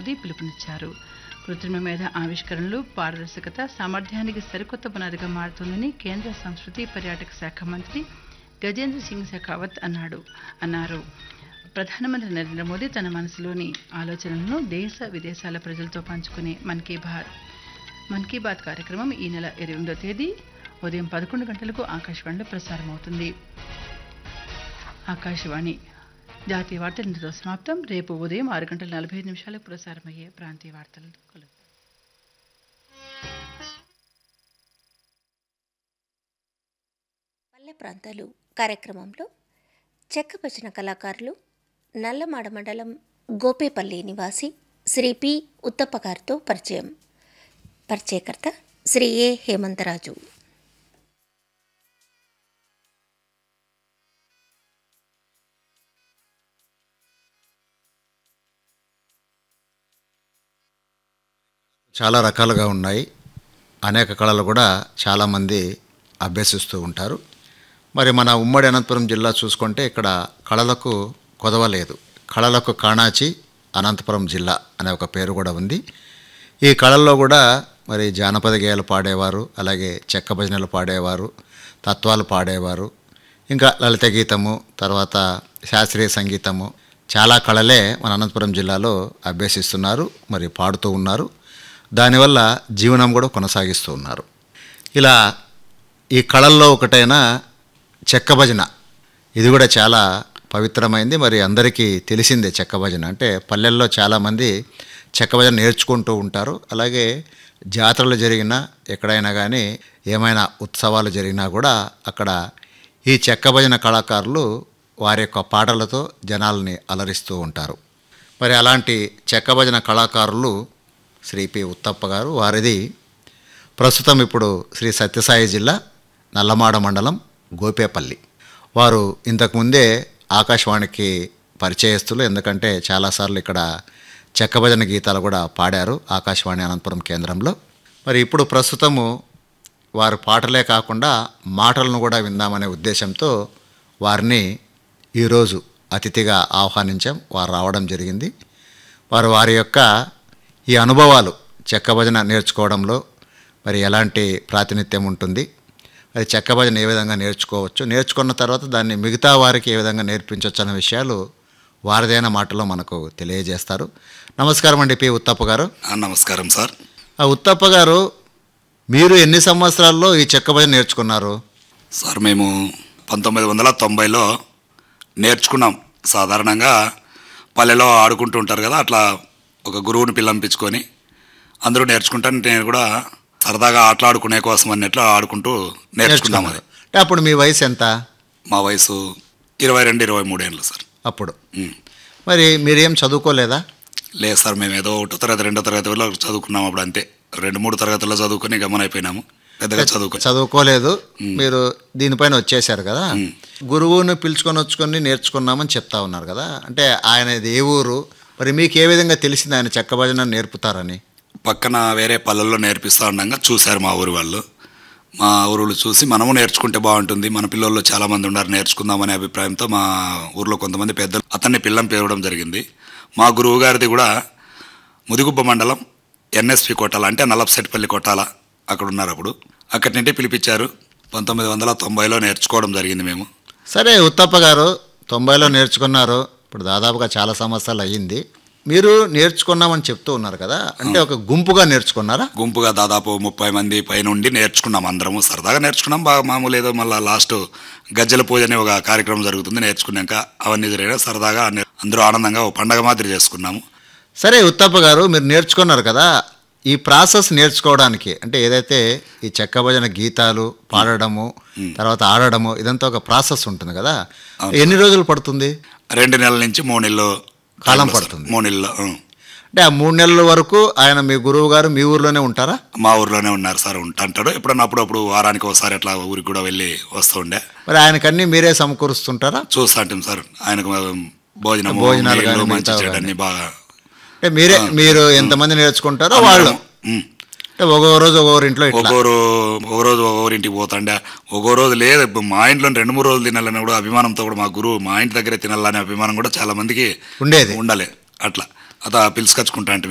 మోదీ పిలుపునిచ్చారు కృత్రిమ మేధ ఆవిష్కరణలు పారదర్శకత సామర్థ్యానికి సరికొత్త పునాదిగా మారుతుందని కేంద్ర సంస్కృతి పర్యాటక శాఖ మంత్రి గజేంద్ర సింగ్ షెకావత్ అన్నాడు అన్నారు ప్రధానమంత్రి నరేంద్ర మోదీ తన మనసులోని ఆలోచనలను దేశ విదేశాల ప్రజలతో పంచుకునే మన్ కీ బాత్ మన్ కీ బాత్ కార్యక్రమం ఈ నెల ఇరవై ఎనిమిదో తేదీ ఉదయం పదకొండు గంటలకు ఆకాశవాణిలో ప్రసారమవుతుంది ఆకాశవాణి జాతీయ వార్తలు ఇంతతో సమాప్తం రేపు ఉదయం ఆరు గంటల నలభై ఐదు నిమిషాలకు ప్రసారమయ్యే ప్రాంతీయ వార్తలు కలుగుతాయి పల్లె ప్రాంతాలు కార్యక్రమంలో చెక్కభజన కళాకారులు నల్లమాడ మండలం గోపేపల్లి నివాసి శ్రీ పి ఉత్తప్ప గారితో పరిచయం పరిచయకర్త శ్రీ ఏ హేమంతరాజు చాలా రకాలుగా ఉన్నాయి అనేక కళలు కూడా చాలామంది అభ్యసిస్తూ ఉంటారు మరి మన ఉమ్మడి అనంతపురం జిల్లా చూసుకుంటే ఇక్కడ కళలకు కొదవలేదు కళలకు కాణాచి అనంతపురం జిల్లా అనే ఒక పేరు కూడా ఉంది ఈ కళల్లో కూడా మరి జానపద గేయాలు పాడేవారు అలాగే చెక్క భజనలు పాడేవారు తత్వాలు పాడేవారు ఇంకా లలిత గీతము తర్వాత శాస్త్రీయ సంగీతము చాలా కళలే మన అనంతపురం జిల్లాలో అభ్యసిస్తున్నారు మరి పాడుతూ ఉన్నారు దానివల్ల జీవనం కూడా కొనసాగిస్తూ ఉన్నారు ఇలా ఈ కళల్లో ఒకటైన చెక్క భజన ఇది కూడా చాలా పవిత్రమైంది మరి అందరికీ తెలిసిందే చెక్క భజన అంటే పల్లెల్లో చాలామంది చెక్క భజన నేర్చుకుంటూ ఉంటారు అలాగే జాతరలు జరిగినా ఎక్కడైనా కానీ ఏమైనా ఉత్సవాలు జరిగినా కూడా అక్కడ ఈ చెక్క భజన కళాకారులు వారి యొక్క పాటలతో జనాల్ని అలరిస్తూ ఉంటారు మరి అలాంటి చెక్క భజన కళాకారులు శ్రీ పి ఉత్తప్ప గారు వారిది ప్రస్తుతం ఇప్పుడు శ్రీ సత్యసాయి జిల్లా నల్లమాడ మండలం గోపేపల్లి వారు ఇంతకుముందే ఆకాశవాణికి పరిచయస్తులు ఎందుకంటే చాలాసార్లు ఇక్కడ చెక్కభజన గీతాలు కూడా పాడారు ఆకాశవాణి అనంతపురం కేంద్రంలో మరి ఇప్పుడు ప్రస్తుతము వారి పాటలే కాకుండా మాటలను కూడా విందామనే ఉద్దేశంతో వారిని ఈరోజు అతిథిగా ఆహ్వానించాం వారు రావడం జరిగింది వారు వారి యొక్క ఈ అనుభవాలు చెక్క భజన నేర్చుకోవడంలో మరి ఎలాంటి ప్రాతినిధ్యం ఉంటుంది మరి చెక్క భజన ఏ విధంగా నేర్చుకోవచ్చు నేర్చుకున్న తర్వాత దాన్ని మిగతా వారికి ఏ విధంగా నేర్పించవచ్చు అనే విషయాలు వారిదైన మాటలో మనకు తెలియజేస్తారు నమస్కారం అండి పి ఉత్తప్ప గారు ఆ, నమస్కారం సార్ ఆ ఉత్తప్ప గారు మీరు ఎన్ని సంవత్సరాల్లో ఈ చెక్క భజన నేర్చుకున్నారు సార్ మేము పంతొమ్మిది వందల తొంభైలో నేర్చుకున్నాం సాధారణంగా పల్లెలో ఆడుకుంటూ ఉంటారు కదా అట్లా ఒక గురువుని పిల్లంపించుకొని అందరూ నేర్చుకుంటాను నేను కూడా సరదాగా ఆటలాడుకునే కోసం అన్నట్లు ఆడుకుంటూ నేర్చుకున్నాం అది అంటే అప్పుడు మీ వయసు ఎంత మా వయసు ఇరవై రెండు ఇరవై మూడేళ్ళు సార్ అప్పుడు ఉమ్. మరి మీరేం చదువుకోలేదా లేదు సార్ మేము ఏదో ఒకటో తరగతి రెండో తరగతి వల్ల చదువుకున్నాం అప్పుడు అంతే రెండు మూడు తరగతుల్లో చదువుకొని గమనైపోయినాము పెద్దగా చదువుకొని చదువుకోలేదు మీరు దీనిపైన వచ్చేసారు కదా గురువుని పిలుచుకొని వచ్చుకొని నేర్చుకున్నామని చెప్తా ఉన్నారు కదా అంటే ఆయన ఏ ఊరు మరి మీకు ఏ విధంగా తెలిసింది ఆయన చెక్క భజన నేర్పుతారని పక్కన వేరే పల్లెల్లో నేర్పిస్తూ ఉండగా చూశారు మా ఊరి వాళ్ళు మా ఊరులు చూసి మనము నేర్చుకుంటే బాగుంటుంది మన పిల్లల్లో చాలామంది ఉన్నారు నేర్చుకుందామనే అభిప్రాయంతో మా ఊర్లో కొంతమంది పెద్దలు అతన్ని పిల్లం పేరవడం జరిగింది మా గురువు గారిది కూడా ముదిగుబ్బ మండలం ఎన్ఎస్పి కొట్టాల అంటే నల్లపసెట్పల్లి కొట్టాల అక్కడ ఉన్నారు అప్పుడు అక్కడి నుండి పిలిపించారు పంతొమ్మిది వందల తొంభైలో నేర్చుకోవడం జరిగింది మేము సరే ఉత్తప్ప గారు తొంభైలో నేర్చుకున్నారు ఇప్పుడు దాదాపుగా చాలా సంవత్సరాలు అయ్యింది మీరు నేర్చుకున్నామని చెప్తూ ఉన్నారు కదా అంటే ఒక గుంపుగా నేర్చుకున్నారా గుంపుగా దాదాపు ముప్పై మంది పైనుండి నేర్చుకున్నాం అందరము సరదాగా నేర్చుకున్నాం బాగా మామూలు ఏదో మళ్ళీ లాస్ట్ గజ్జల పూజ అనే ఒక కార్యక్రమం జరుగుతుంది నేర్చుకున్నాక అవన్నీ జరిగినా సరదాగా అన్ని- అందరూ ఆనందంగా ఒక పండగ మాదిరి చేసుకున్నాము సరే ఉత్తప్ప గారు మీరు నేర్చుకున్నారు కదా ఈ ప్రాసెస్ నేర్చుకోవడానికి అంటే ఏదైతే ఈ చెక్క భజన గీతాలు పాడడము తర్వాత ఆడడము ఇదంతా ఒక ప్రాసెస్ ఉంటుంది కదా ఎన్ని రోజులు పడుతుంది రెండు నెలల నుంచి మూడు నెలలు కాలం టైంలో సార్. పడుతుంది. మూడు నెలలు ఉం. అంటే ఆ మూడు నెలల వరకు ఆయన మీ గురువు గారు మీ ఊర్లోనే ఉంటారా మా ఊర్లోనే ఉన్నారు సార్ ఉంటాడు ఎప్పుడన్నా అప్పుడప్పుడు వారానికి ఒకసారి అట్లా ఊరికి కూడా వెళ్ళి వస్తూ ఉండే మరి ఆయనకన్నీ మీరే సమకూరుస్తుంటారా చూస్తూ ఉంటాం సార్ ఆయనకు భోజనం భోజనాలు కానీ మంచి మిగతావి చెడు కానీ. అన్ని బాగా అంటే మీరే మీరు ఎంతమంది నేర్చుకుంటారో వాళ్ళు ఉం. అంటే ఒక్కో రోజు ఒక్కొక్కరి ఇంట్లో ఇట్లా ఒక్కొరు ఒక రోజు ఒక్కొక్కరి ఇంటికి పోతాండే ఒక్కో రోజు లేదు ఇప్పుడు మా ఇంట్లో రెండు మూడు రోజులు తినాలని కూడా అభిమానంతో కూడా మా గురువు మా ఇంటి దగ్గరే తినాలనే అభిమానం కూడా చాలా మందికి ఉండేది ఉండాలి అట్లా అత పిలుచుకొచ్చుకుంటా అంటే